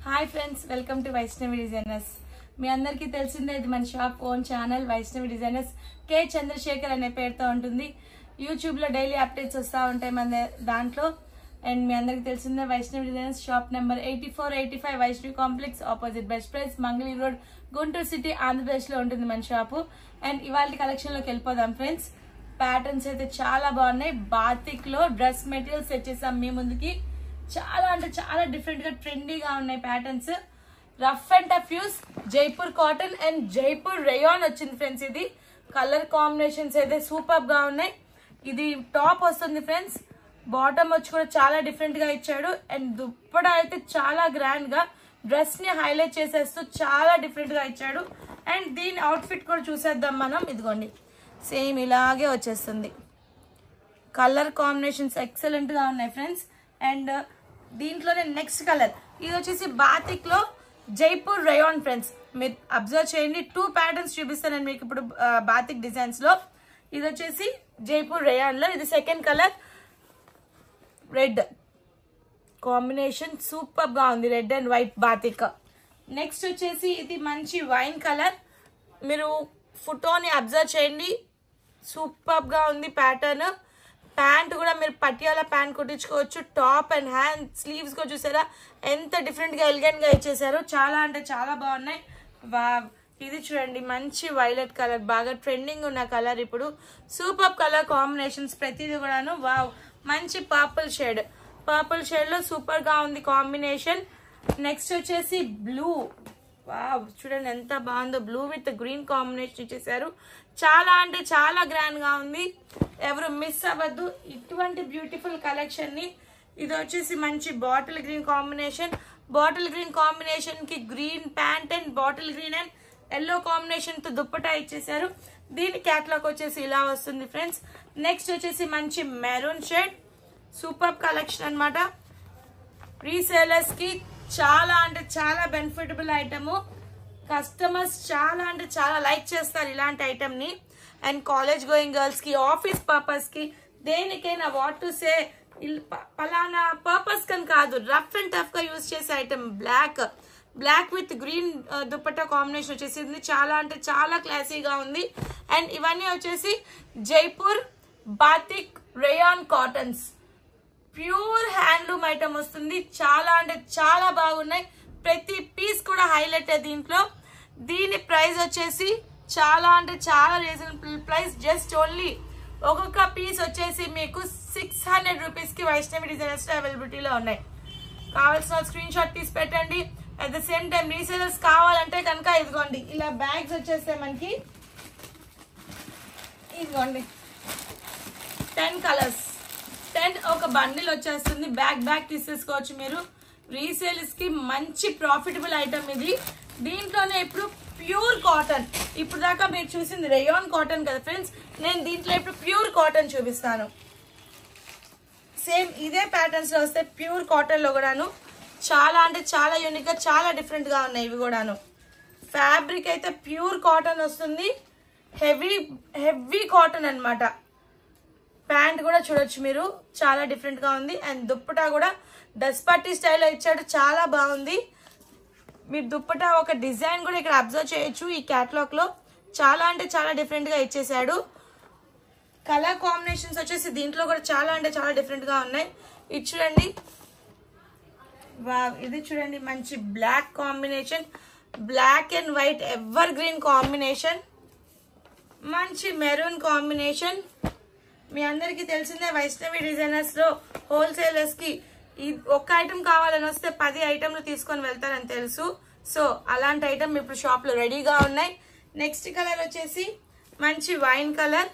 hi friends welcome to Vaishnavi designers మీ అందరికీ తెలిసిందే ఇది మన shop own channel Vaishnavi designers K Chandrasekhar అనే పేరుతో ఉంటుంది యూట్యూబ్లో డైలీ అప్డేట్స్ వస్తూ ఉంటాయి మన దా- దాంట్లో అండ్ మీ అందరికీ తెలిసిందే Vaishnavi designers shop number eighty four eighty five Vaishnavi complex opposite best price Mangali road Guntur city ఆంధ్రప్రదేశ్లో ఉంటుంది మన షాపు అండ్ ఇవాళ కలెక్షన్లోకి వెళ్ళిపోదాం ఫ్రెండ్స్ ప్యాటర్న్స్ అయితే చాలా బాగున్నాయి బాతిక్ లో డ్రెస్ మెటీరియల్స్ తెచ్చేసాం మీ ముందుకి చాలా అంటే చాలా డిఫరెంట్ గా ట్రెండీగా ఉన్నాయి patterns rough and tough use Jaipur cotton and Jaipur rayon వచ్చింది ఫ్రెండ్స్ ఇది కలర్ కాంబినేషన్స్ అయితే సూపర్ గా ఉన్నాయి ఇది టాప్ వస్తుంది ఫ్రెండ్స్ బాటమ్ వచ్చి కూడా చాలా డిఫరెంట్ గా ఇచ్చాడు అండ్ దుప్పట అయితే చాలా గ్రాండ్ గా డ్రెస్ ని హైలైట్ చేసేస్తూ చాలా డిఫరెంట్ గా ఇచ్చాడు అండ్ దీని అవుట్ఫిట్ కూడా చూసేద్దాం మనం ఇదిగోండి సేమ్ ఇలాగే వచ్చేస్తుంది కలర్ కాంబినేషన్స్ ఎక్సలెంట్ గా ఉన్నాయి ఫ్రెండ్స్ అండ్ దీంట్లోనే నెక్స్ట్ కలర్ ఇది వచ్చేసి బాతిక్ లో జైపూర్ రయాన్ ఫ్రెండ్స్ మీరు అబ్జర్వ్ చేయండి టూ ప్యాటర్న్స్ చూపిస్తాను నేను మీకు ఇప్పుడు ఆ, బాతిక్ డిజైన్స్ లో ఇది వచ్చేసి జైపూర్ రయాన్ లో ఇది second colour red combination super గా ఉంది red and white batik next వచ్చేసి ఇది మంచి వైన్ కలర్ మీరు ఫోటోని అబ్జర్వ్ చేయండి సూపర్ గా ఉంది ప్యాటర్న్ ప్యాంట్ కూడా మీరు పటియాలా ప్యాంట్ కుట్టించుకోవచ్చు టాప్ అండ్ హ్యాండ్ స్లీవ్స్ కూడా చూసారా ఎంత డిఫరెంట్ గా ఎలిగెంట్ గా ఇచ్చేసారు చాలా అంటే చాలా బాగున్నాయి వా ఇది చూడండి మంచి వైలెట్ కలర్ బాగా ట్రెండింగ్ ఉన్న కలర్ ఇప్పుడు సూపర్ కలర్ కాంబినేషన్స్ ప్రతిదీ కూడాను వావ్ మంచి పర్పుల్ షేడ్ పర్పుల్ షేడ్ లో సూపర్ గా ఉంది కాంబినేషన్ నెక్స్ట్ వచ్చేసి బ్లూ వావ్ చూడండి ఎంత బాగుందో బ్లూ విత్ గ్రీన్ కాంబినేషన్ ఇచ్చేసారు చాలా అంటే చాలా గ్రాండ్ గా ఉంది ఎవరు మిస్ అవ్వద్దు ఇటువంటి బ్యూటిఫుల్ కలెక్షన్ ని ఇది వచ్చేసి మంచి bottle green combination bottle green combination కి green pant and bottle green and yellow combination తో దుప్పటా ఇచ్చేసారు దీని క్యాట్లాగ్ వచ్చేసి ఇలా వస్తుంది ఫ్రెండ్స్ నెక్స్ట్ వచ్చేసి మంచి మెరూన్ షేడ్ సూపర్ కలెక్షన్ అన్నమాట రీసేలర్స్ కి చాలా అంటే చాలా బెనిఫిటబుల్ ఐటమ్ కస్టమర్స్ చాలా అంటే చాలా లైక్ చేస్తారు ఇలాంటి ఐటమ్ ని అండ్ కాలేజ్ గోయింగ్ గర్ల్స్ కి ఆఫీస్ పర్పస్ కి దేనికైనా వాట్ టు సే పలానా పర్పస్ కని కాదు రఫ్ అండ్ టఫ్ గా యూజ్ చేసే item black black with green dupatta combination వచ్చేసింది చాలా అంటే చాలా క్లాసీగా ఉంది అండ్ ఇవన్నీ వచ్చేసి Jaipur batik rayon cottons pure handloom item వస్తుంది చాలా అంటే చాలా బాగున్నాయి ప్రతి పీస్ కూడా హైలైట్ దీంట్లో దీని ప్రైస్ వచ్చేసి చాలా అంటే చాలా రీజనబుల్ ప్రైస్ జస్ట్ ఓన్లీ ఒక్కొక్క పీస్ వచ్చేసి మీకు సిక్స్ హండ్రెడ్ రూపీస్ కి వైష్ణవి డిజైనర్స్ అవైలబిలిటీలో ఉన్నాయి కావాల్సిన స్క్రీన్ షాట్ తీసి పెట్టండి at the same time resellers కావాలంటే కనుక ఇదిగోండి ఇలా బ్యాగ్స్ వచ్చేస్తాయి మనకి ఇదిగోండి టెన్ కలర్స్ టెన్ ఒక బండిల్ వచ్చేస్తుంది బ్యాగ్ బ్యాగ్ తీసేసుకోవచ్చు మీరు రీసేల్స్ కి మంచి ప్రాఫిటబుల్ ఐటమ్ ఇది దీంట్లోనే ఇప్పుడు ప్యూర్ కాటన్ ఇప్పుడు దాకా మీరు చూసింది రేయాన్ కాటన్ కదా ఫ్రెండ్స్ నేను దీంట్లో ఇప్పుడు ప్యూర్ కాటన్ చూపిస్తాను సేమ్ ఇదే ప్యాటర్న్స్ లో వస్తే ప్యూర్ కాటన్ లో కూడాను చాలా అంటే చాలా యూనిక్ గా చాలా డిఫరెంట్ గా ఉన్నాయి ఇవి కూడాను ఫ్యాబ్రిక్ అయితే ప్యూర్ కాటన్ వస్తుంది హెవీ హెవీ కాటన్ అన్నమాట ప్యాంట్ కూడా చూడొచ్చు మీరు చాలా డిఫరెంట్ గా ఉంది అండ్ దుప్పటా కూడా డస్పట్టి స్టైల్లో ఇచ్చాడు చాలా బాగుంది మీరు దుప్పటా ఒక డిజైన్ కూడా ఇక్కడ అబ్జర్వ్ చేయొచ్చు ఈ క్యాటలాగ్ లో చాలా అంటే చాలా డిఫరెంట్ గా ఇచ్చేసాడు కలర్ కాంబినేషన్స్ వచ్చేసి దీంట్లో కూడా చాలా అంటే చాలా డిఫరెంట్ గా ఉన్నాయి ఇది చూడండి వావ్, ఇది చూడండి మంచి black combination black and white evergreen combination మంచి మెరూన్ కాంబినేషన్ మీ అందరికీ తెలిసిందే వైష్ణవి డిజైనర్స్ లో హోల్సేలర్స్ కి ఈ ఒక్క ఐటమ్ కావాలని వస్తే పది ఐటమ్లు తీసుకొని వెళ్తారని తెలుసు సో అలాంటి ఐటమ్ ఇప్పుడు షాప్ లో రెడీగా ఉన్నాయి నెక్స్ట్ కలర్ వచ్చేసి మంచి వైన్ కలర్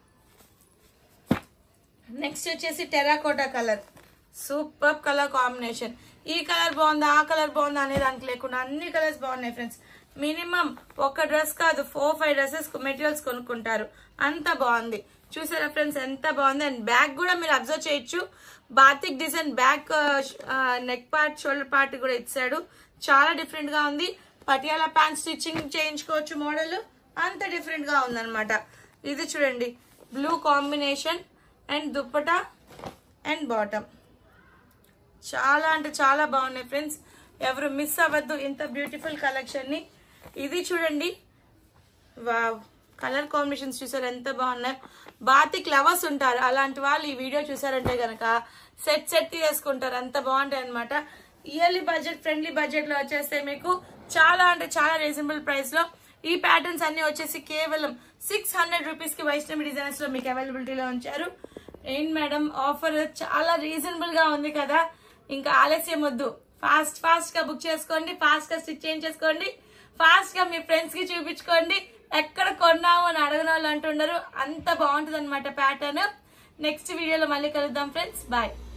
నెక్స్ట్ వచ్చేసి terracotta colour super colour combination ఈ కలర్ బాగుందా ఆ కలర్ బాగుందా అనే దానికి లేకుండా అన్ని కలర్స్ బాగున్నాయి ఫ్రెండ్స్ మినిమం ఒక డ్రెస్ కాదు ఫోర్ ఫైవ్ డ్రెస్సెస్ మెటీరియల్స్ కొనుక్కుంటారు అంత బాగుంది చూసారా ఫ్రెండ్స్ ఎంత బాగుంది అండ్ బ్యాగ్ కూడా మీరు అబ్జర్వ్ చేయొచ్చు batik design back neck part shoulder part కూడా ఇచ్చాడు చాలా డిఫరెంట్ గా ఉంది పటియాలా ప్యాంట్ స్టిచ్చింగ్ చేయించుకోవచ్చు మోడల్ అంత డిఫరెంట్ గా ఉందన్నమాట ఇది చూడండి blue combination and dupatta and bottom చాలా అంటే చాలా బాగున్నాయి ఫ్రెండ్స్ ఎవరు మిస్ అవ్వద్దు ఇంత బ్యూటిఫుల్ కలెక్షన్ ని ఇది చూడండి వావ్ కలర్ కాంబినేషన్స్ చూసారు ఎంత బాగున్నాయి బాతిక్ లవర్స్ ఉంటారు అలాంటి వాళ్ళు ఈ వీడియో చూసారంటే గనక సెట్ సెట్ చేసుకుంటారు అంత బాగుంటాయి అనమాట ఇయర్లీ బడ్జెట్ ఫ్రెండ్లీ బడ్జెట్ లో వచ్చేస్తే మీకు చాలా అంటే చాలా రీజనబుల్ ప్రైస్ లో ఈ ప్యాటర్న్స్ అన్ని వచ్చేసి కేవలం సిక్స్ హండ్రెడ్ రూపీస్ కి వైష్ణవి డిజైన్స్ లో మీకు అవైలబిలిటీలో ఉంచారు ఏంటి మేడం ఆఫర్ చాలా రీజనబుల్ గా ఉంది కదా ఇంకా ఆలస్యం వద్దు ఫాస్ట్ ఫాస్ట్ గా బుక్ చేసుకోండి ఫాస్ట్ గా స్టిచ్ చేయించేసుకోండి ఫాస్ట్ గా మీ ఫ్రెండ్స్ కి చూపించుకోండి ఎక్కడ కొన్నాము అని అడగని వాళ్ళు అంటున్నారు అంత బాగుంటుంది అనమాట ప్యాటర్న్ నెక్స్ట్ వీడియోలో మళ్ళీ కలుద్దాం ఫ్రెండ్స్ బాయ్